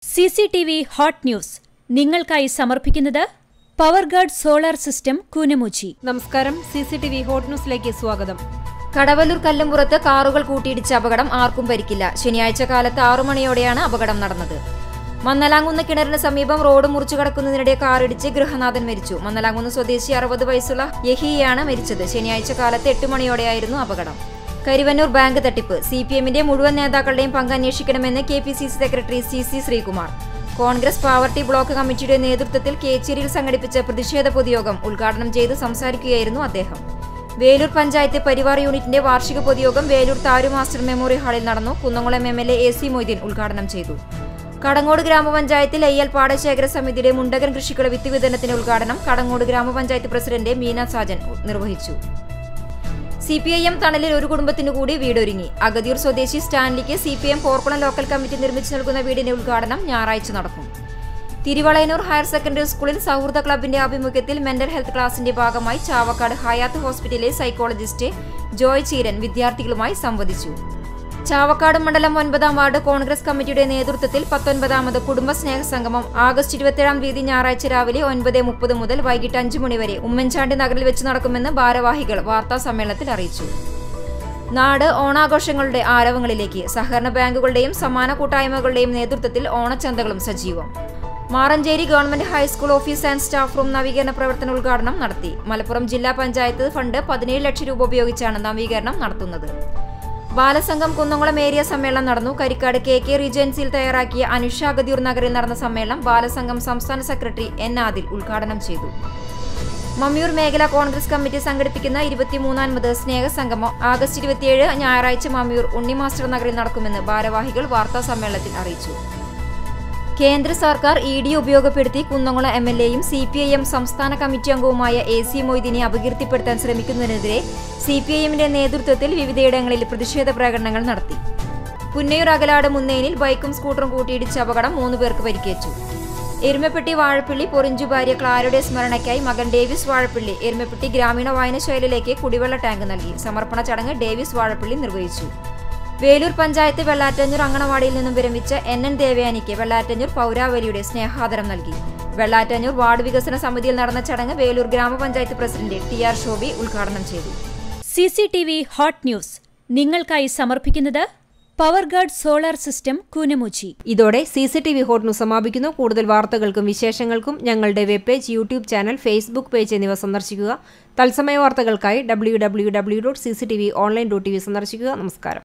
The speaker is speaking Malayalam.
C C T V hot news നിങ്ങൾക്കായി സമർപ്പിക്കുന്നത് power guard solar system Koonamuchi നമസ്കാരം C C T V hot ന്യൂസിലേക്ക് സ്വാഗതം കടവല്ലൂർ കല്ലുംപുറത്ത് കാറുകൾ കൂട്ടിയിടിച്ച അപകടം ആർക്കും പരിക്കില്ല ശനിയാഴ്ച കാലത്ത് ആറു മണിയോടെയാണ് അപകടം നടന്നത് മന്നലാങ്കുന്ന് കിണറിന് സമീപം റോഡ് മുറിച്ചു കടക്കുന്നതിനിടെ കാറിടിച്ച് ഗൃഹനാഥൻ മരിച്ചു മന്നലാങ്കുന്ന് സ്വദേശി അറുപത് വയസ്സുള്ള യഹിയാണ് മരിച്ചത് ശനിയാഴ്ച കാലത്ത് എട്ട് മണിയോടെയായിരുന്നു അപകടം കരിവന്നൂർ ബാങ്ക് തട്ടിപ്പ് സി പി എമ്മിന്റെ മുഴുവൻ നേതാക്കളുടെയും പങ്ക് അന്വേഷിക്കണമെന്ന് K P C C secretary C C Sreekumar Congress party block കമ്മിറ്റിയുടെ നേതൃത്വത്തിൽ കേച്ചേരിയിൽ സംഘടിപ്പിച്ച പ്രതിഷേധ പൊതുയോഗം ഉദ്ഘാടനം ചെയ്ത് സംസാരിക്കുകയായിരുന്നു അദ്ദേഹം വേലൂർ പഞ്ചായത്ത് പരിവാർ യൂണിറ്റിന്റെ വാർഷിക പൊതുയോഗം വേലൂർ താരു മാസ്റ്റർ മെമ്മോറിയൽ ഹാളിൽ നടന്നു Kunnamkulam M L A A C Moideen ഉദ്ഘാടനം ചെയ്തു കടങ്ങോട് ഗ്രാമപഞ്ചായത്തിൽ അയ്യൽ പാടശേഖര സമിതിയുടെ മുണ്ടകൻ കൃഷിക്കുള്ള വിത്ത് വിതരണത്തിന്റെ ഉദ്ഘാടനം കടങ്ങോട് ഗ്രാമപഞ്ചായത്ത് പ്രസിഡന്റ് മീന സാജൻ നിർവഹിച്ചു സി പി ഐ എം തണലിൽ ഒരു കുടുംബത്തിനു കൂടി വീടൊരുങ്ങി അഗതിയൂർ സ്വദേശി സ്റ്റാൻലിക്ക് C P M Porkulam local committee നിർമ്മിച്ചു നൽകുന്ന വീടിന്റെ ഉദ്ഘാടനം ഞായറാഴ്ച നടക്കും തിരുവളയനൂർ ഹയർ സെക്കൻഡറി സ്കൂളിൽ സൗഹൃദ ക്ലബിന്റെ ആഭിമുഖ്യത്തിൽ മെന്റൽ ഹെൽത്ത് ക്ലാസിന്റെ ഭാഗമായി ചാവക്കാട് ഹയാത്ത് ഹോസ്പിറ്റലിലെ സൈക്കോളജിസ്റ്റ് ജോയ് ചീരൻ വിദ്യാർത്ഥികളുമായി സംവദിച്ചു ചാവക്കാട് മണ്ഡലം ഒൻപതാം വാർഡ് കോൺഗ്രസ് കമ്മിറ്റിയുടെ നേതൃത്വത്തിൽ പത്തൊൻപതാമത് കുടുംബ സ്നേഹ സംഗമം ആഗസ്റ്റ് ഇരുപത്തിയേഴാം തീയതി ഞായറാഴ്ച രാവിലെ ഒൻപത് മുപ്പത് മുതൽ വൈകിട്ട് അഞ്ച് മണിവരെ ഉമ്മൻചാണ്ടി നഗറിൽ വെച്ച് നടക്കുമെന്ന് ഭാരവാഹികൾ വാർത്താ സമ്മേളനത്തിൽ അറിയിച്ചു നാട് ഓണാഘോഷങ്ങളുടെ ആരവങ്ങളിലേക്ക് സഹകരണ ബാങ്കുകളുടെയും സമാന കൂട്ടായ്മകളുടെയും നേതൃത്വത്തിൽ ഓണച്ചന്തകളും സജീവം Maranchery government high school office and staff room നവീകരണ പ്രവർത്തന ഉദ്ഘാടനം നടത്തി മലപ്പുറം ജില്ലാ പഞ്ചായത്ത് ഫണ്ട് പതിനേഴ് ലക്ഷം രൂപ ഉപയോഗിച്ചാണ് നവീകരണം നടത്തുന്നത് ബാലസംഘം കുന്നംകുളം ഏരിയ സമ്മേളനം നടന്നു കരിക്കാട് കെ കെ റീജൻസിയിൽ തയ്യാറാക്കിയ അനുഷ ഗതിയൂർ നഗറിൽ നടന്ന സമ്മേളനം ബാലസംഘം സംസ്ഥാന സെക്രട്ടറി എൻ ആദിൽ ഉദ്ഘാടനം ചെയ്തു മമ്മിയൂർ മേഖലാ കോൺഗ്രസ് കമ്മിറ്റി സംഘടിപ്പിക്കുന്ന ഇരുപത്തിമൂന്നാമത് സ്നേഹസംഗമം ആഗസ്റ്റ് ഇരുപത്തിയേഴ് ഞായറാഴ്ച മമ്മിയൂർ ഉണ്ണി മാസ്റ്റർ നഗറിൽ നടക്കുമെന്ന് ഭാരവാഹികൾ വാർത്താ സമ്മേളനത്തിൽ അറിയിച്ചു കേന്ദ്ര സർക്കാർ ഇ ഡി ഉപയോഗപ്പെടുത്തി കുന്നംകുളം എം എൽ എയും സി പി ഐ എം സംസ്ഥാന കമ്മിറ്റി അംഗവുമായ എ സി മൊയ്തീനെ അപകീർത്തിപ്പെടുത്താൻ ശ്രമിക്കുന്നതിനെതിരെ സി പി ഐ എമ്മിന്റെ നേതൃത്വത്തിൽ വിവിധയിടങ്ങളിൽ പ്രതിഷേധ പ്രകടനങ്ങൾ നടത്തി പുന്നയൂർ അകലാട് മുന്നേനിൽ ബൈക്കും സ്കൂട്ടറും കൂട്ടിയിടിച്ച അപകടം മൂന്ന് പേർക്ക് പരിക്കേറ്റു എരുമപ്പെട്ടി വാഴപ്പള്ളി പൊറിഞ്ചു ഭാര്യ ക്ലാരയുടെ സ്മരണയ്ക്കായി മകൻ ഡേവിസ് വാഴപ്പള്ളി എരുമപ്പെട്ടി ഗ്രാമീണ വായനശാലയിലേക്ക് കുടിവെള്ള ടാങ്ക് നൽകി സമർപ്പണ ചടങ്ങ് ഡേവിസ് വാഴപ്പള്ളി നിർവഹിച്ചു വേലൂർ പഞ്ചായത്ത് വെള്ളാറ്റഞ്ഞൂർ അങ്കണവാടിയിൽ നിന്നും വിരമിച്ച എൻ എൻ ദേവയാനിക്ക് വെള്ളാറ്റഞ്ഞൂർ പൗരാവലിയുടെ സ്നേഹാദരം നൽകി വെള്ളാറ്റഞ്ഞൂർ വാർഡ് വികസന സമിതിയിൽ നടന്ന ചടങ്ങ് വേലൂർ ഗ്രാമപഞ്ചായത്ത് പ്രസിഡന്റ് ടി ആർ ശോഭി ഉദ്ഘാടനം ചെയ്തു C C T V hot news നിങ്ങൾക്കായി സമർപ്പിക്കുന്നത് power guard solar system Koonamuchi ഇതോടെ C C T V hot news സമാപിക്കുന്നു കൂടുതൽ വാർത്തകൾക്കും വിശേഷങ്ങൾക്കും ഞങ്ങളുടെ web page YouTube channel Facebook page എന്നിവ സന്ദർശിക്കുക തത്സമയ വാർത്തകൾക്കായി W W W dot C C T V online dot T V സന്ദർശിക്കുക നമസ്കാരം